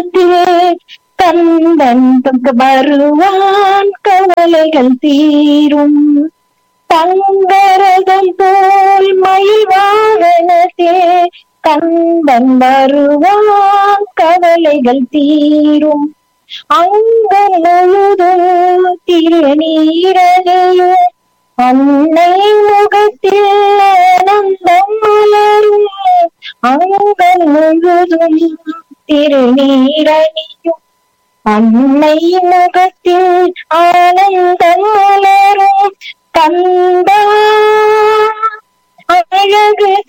முகத்தில் கந்தன் தொங்க வருவான் கவலைகள் தீரும் தங்கரதம் போல் மயில் வாகனத்தே கந்தன் வருவான் கவலைகள் தீரும் அங்கம் முழுதும் திருநீரணியும் அன்னை முகத்தில் ஆனந்தம் மலரும் அங்கம் முழுதும் திருநீரணியும் அன்னை முகத்தில் ஆனந்தம் மலரும் கந்தா அழகு